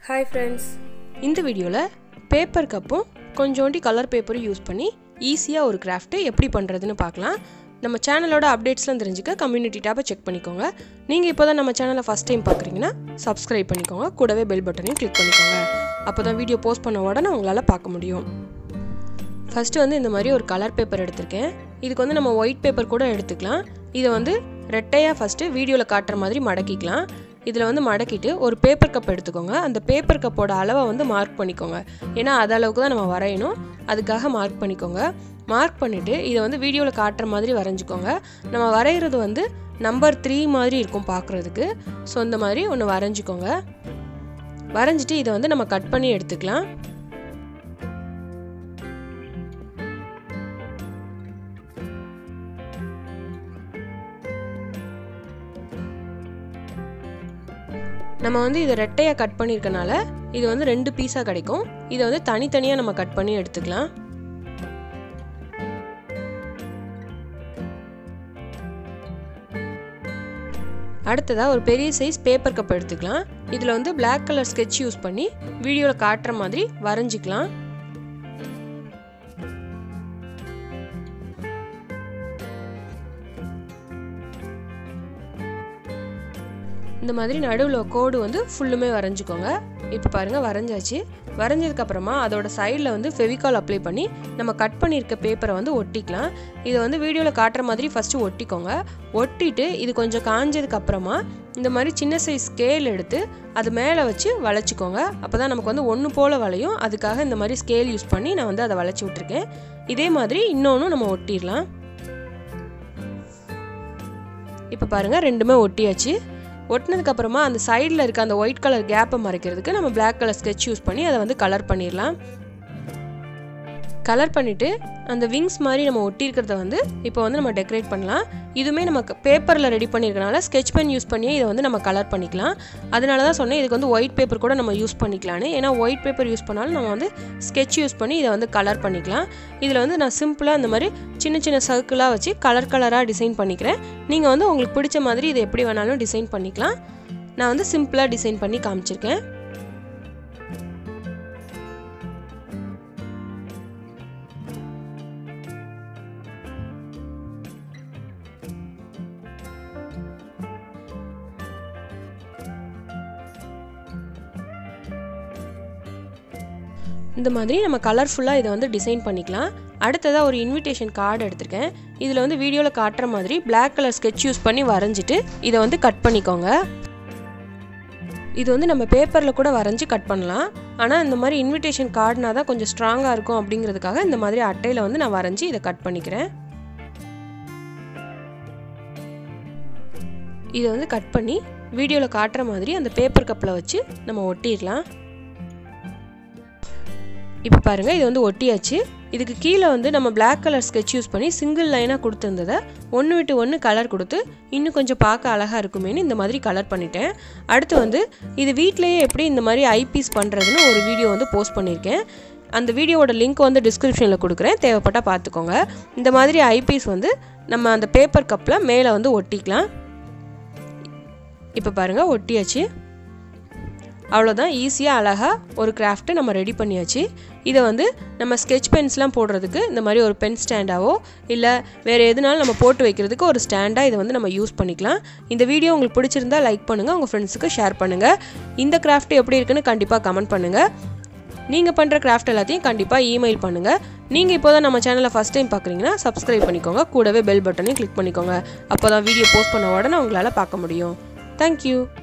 hi friends இந்த வீடியோவில் paper கப்பும் கொஞ்சோண்டி கலர் பேப்பரும் யூஸ் பண்ணி ஈஸியாக ஒரு கிராஃப்ட்டு எப்படி பண்ணுறதுன்னு பார்க்கலாம் நம்ம சேனலோட அப்டேட்ஸ்லாம் தெரிஞ்சுக்க கம்யூனிட்டி டேப்பை செக் பண்ணிக்கோங்க நீங்கள் இப்போ தான் நம்ம சேனலை ஃபஸ்ட் டைம் பார்க்குறீங்கன்னா சப்ஸ்கிரைப் பண்ணிக்கோங்க கூடவே பெல் பட்டனையும் கிளிக் பண்ணிக்கோங்க அப்போ தான் வீடியோ போஸ்ட் பண்ண உடனே உங்களால் பார்க்க முடியும் ஃபஸ்ட்டு வந்து இந்த மாதிரி ஒரு கலர் பேப்பர் எடுத்திருக்கேன் இதுக்கு வந்து நம்ம ஒயிட் பேப்பர் கூட எடுத்துக்கலாம் இதை வந்து ரெட்டையாக ஃபஸ்ட்டு வீடியோவில் காட்டுற மாதிரி மடக்கிக்கலாம் இதில் வந்து மடக்கிட்டு ஒரு பேப்பர் கப் எடுத்துக்கோங்க அந்த பேப்பர் கப்போட அளவை வந்து மார்க் பண்ணிக்கோங்க ஏன்னா அது அளவுக்கு தான் நம்ம வரையணும் அதுக்காக மார்க் பண்ணிக்கோங்க மார்க் பண்ணிவிட்டு இதை வந்து வீடியோவில் காட்டுற மாதிரி வரைஞ்சிக்கோங்க நம்ம வரைகிறது வந்து நம்பர் த்ரீ மாதிரி இருக்கும் பார்க்குறதுக்கு ஸோ இந்த மாதிரி ஒன்று வரைஞ்சிக்கோங்க வரைஞ்சிட்டு இதை வந்து நம்ம கட் பண்ணி எடுத்துக்கலாம் நம்ம வந்து இதை ரெட்டையாக கட் பண்ணியிருக்கனால இது வந்து ரெண்டு பீஸாக கிடைக்கும் இதை வந்து தனித்தனியாக நம்ம கட் பண்ணி எடுத்துக்கலாம் அடுத்ததாக ஒரு பெரிய சைஸ் பேப்பர் கப் எடுத்துக்கலாம் இதில் வந்து பிளாக் கலர் ஸ்கெட்ச் யூஸ் பண்ணி வீடியோவில் காட்டுற மாதிரி வரைஞ்சிக்கலாம் இந்த மாதிரி நடுவில் கோடு வந்து ஃபுல்லுமே வரைஞ்சிக்கோங்க இப்போ பாருங்கள் வரைஞ்சாச்சு வரைஞ்சதுக்கப்புறமா அதோட சைடில் வந்து ஃபெவிகால் அப்ளை பண்ணி நம்ம கட் பண்ணியிருக்க பேப்பரை வந்து ஒட்டிக்கலாம் இதை வந்து வீடியோவில் காட்டுற மாதிரி ஃபஸ்ட்டு ஒட்டிக்கோங்க ஒட்டிட்டு இது கொஞ்சம் காஞ்சதுக்கப்புறமா இந்த மாதிரி சின்ன சைஸ் ஸ்கேல் எடுத்து அது மேலே வச்சு வளைச்சிக்கோங்க அப்போ தான் நமக்கு வந்து ஒன்று போல் வளையும் அதுக்காக இந்த மாதிரி ஸ்கேல் யூஸ் பண்ணி நான் வந்து அதை வளைச்சி விட்ருக்கேன் இதே மாதிரி இன்னொன்று நம்ம ஒட்டிடலாம் இப்போ பாருங்கள் ரெண்டுமே ஒட்டியாச்சு ஒட்டினதுக்கப்புறமா அந்த சைடில் இருக்க அந்த ஒயிட் கலர் கேப்பை மறைக்கிறதுக்கு நம்ம பிளாக் கலர் ஸ்கெட்ச் யூஸ் பண்ணி அதை வந்து கலர் பண்ணிடலாம் கலர் பண்ணிவிட்டு அந்த விங்ஸ் மாதிரி நம்ம ஒட்டியிருக்கிறத வந்து இப்போ வந்து நம்ம டெக்கரேட் பண்ணலாம் இதுவுமே நம்ம பேப்பரில் ரெடி பண்ணியிருக்கனால ஸ்கெட்ச் பென் யூஸ் பண்ணியே இதை வந்து நம்ம கலர் பண்ணிக்கலாம் அதனால தான் சொன்னேன் இதுக்கு வந்து ஒயிட் பேப்பர் கூட நம்ம யூஸ் பண்ணிக்கலான்னு ஏன்னா ஒயிட் பேப்பர் யூஸ் பண்ணாலும் நம்ம வந்து ஸ்கெட்ச் யூஸ் பண்ணி இதை வந்து கலர் பண்ணிக்கலாம் இதில் வந்து நான் சிம்பிளாக இந்த மாதிரி சின்ன சின்ன சர்க்கிளாக வச்சு கலர் கலராக டிசைன் பண்ணிக்கிறேன் நீங்கள் வந்து உங்களுக்கு பிடிச்ச மாதிரி இதை எப்படி வேணாலும் டிசைன் பண்ணிக்கலாம் நான் வந்து சிம்பிளாக டிசைன் பண்ணி காமிச்சிருக்கேன் இந்த மாதிரி நம்ம கலர்ஃபுல்லாக இதை வந்து டிசைன் பண்ணிக்கலாம் அடுத்ததாக ஒரு இன்விடேஷன் கார்டு எடுத்திருக்கேன் இதில் வந்து வீடியோவில் காட்டுற மாதிரி பிளாக் கலர் ஸ்கெட்ச் யூஸ் பண்ணி வரைஞ்சிட்டு இதை வந்து கட் பண்ணிக்கோங்க இது வந்து நம்ம பேப்பரில் கூட வரைஞ்சி கட் பண்ணலாம் ஆனால் இந்த மாதிரி இன்விடேஷன் கார்டுனா தான் கொஞ்சம் ஸ்ட்ராங்காக இருக்கும் அப்படிங்கிறதுக்காக இந்த மாதிரி அட்டையில் வந்து நான் வரைஞ்சி இதை கட் பண்ணிக்கிறேன் இதை வந்து கட் பண்ணி வீடியோவில் காட்டுற மாதிரி அந்த பேப்பர் கப்பில் வச்சு நம்ம ஒட்டிடலாம் இப்போ பாருங்கள் இது வந்து ஒட்டியாச்சு இதுக்கு கீழே வந்து நம்ம பிளாக் கலர் ஸ்கெட்ச் யூஸ் பண்ணி சிங்கிள் லைனாக கொடுத்துருந்ததை ஒன்று விட்டு ஒன்று கலர் கொடுத்து இன்னும் கொஞ்சம் பார்க்க அழகாக இருக்குமேனு இந்த மாதிரி கலர் பண்ணிட்டேன் அடுத்து வந்து இது வீட்டிலேயே எப்படி இந்த மாதிரி ஐபீஸ் பண்ணுறதுன்னு ஒரு வீடியோ வந்து போஸ்ட் பண்ணியிருக்கேன் அந்த வீடியோவோட லிங்க் வந்து டிஸ்கிரிப்ஷனில் கொடுக்குறேன் தேவைப்பட்டால் பார்த்துக்கோங்க இந்த மாதிரி ஐபீஸ் வந்து நம்ம அந்த பேப்பர் கப்பில் மேலே வந்து ஒட்டிக்கலாம் இப்போ பாருங்கள் ஒட்டியாச்சு அவ்வளோதான் ஈஸியாக அழகாக ஒரு கிராஃப்ட்டு நம்ம ரெடி பண்ணியாச்சு இதை வந்து நம்ம ஸ்கெட்ச் பென்ஸ்லாம் போடுறதுக்கு இந்த மாதிரி ஒரு பென் ஸ்டாண்டாவோ இல்லை வேறு எதுனாலும் நம்ம போட்டு வைக்கிறதுக்கு ஒரு ஸ்டாண்டாக இதை வந்து நம்ம யூஸ் பண்ணிக்கலாம் இந்த வீடியோ உங்களுக்கு பிடிச்சிருந்தா லைக் பண்ணுங்கள் உங்கள் ஃப்ரெண்ட்ஸுக்கு ஷேர் பண்ணுங்கள் இந்த கிராஃப்ட் எப்படி இருக்குன்னு கண்டிப்பாக கமெண்ட் பண்ணுங்கள் நீங்கள் பண்ணுற கிராஃப்ட் எல்லாத்தையும் கண்டிப்பாக இமெயில் பண்ணுங்கள் நீங்கள் இப்போ தான் நம்ம சேனலை ஃபஸ்ட் டைம் பார்க்குறீங்கன்னா சப்ஸ்கிரைப் பண்ணிக்கோங்க கூடவே பெல் பட்டனையும் கிளிக் பண்ணிக்கோங்க அப்போ தான் வீடியோ போஸ்ட் பண்ண உடனே உங்களால் பார்க்க முடியும் தேங்க்யூ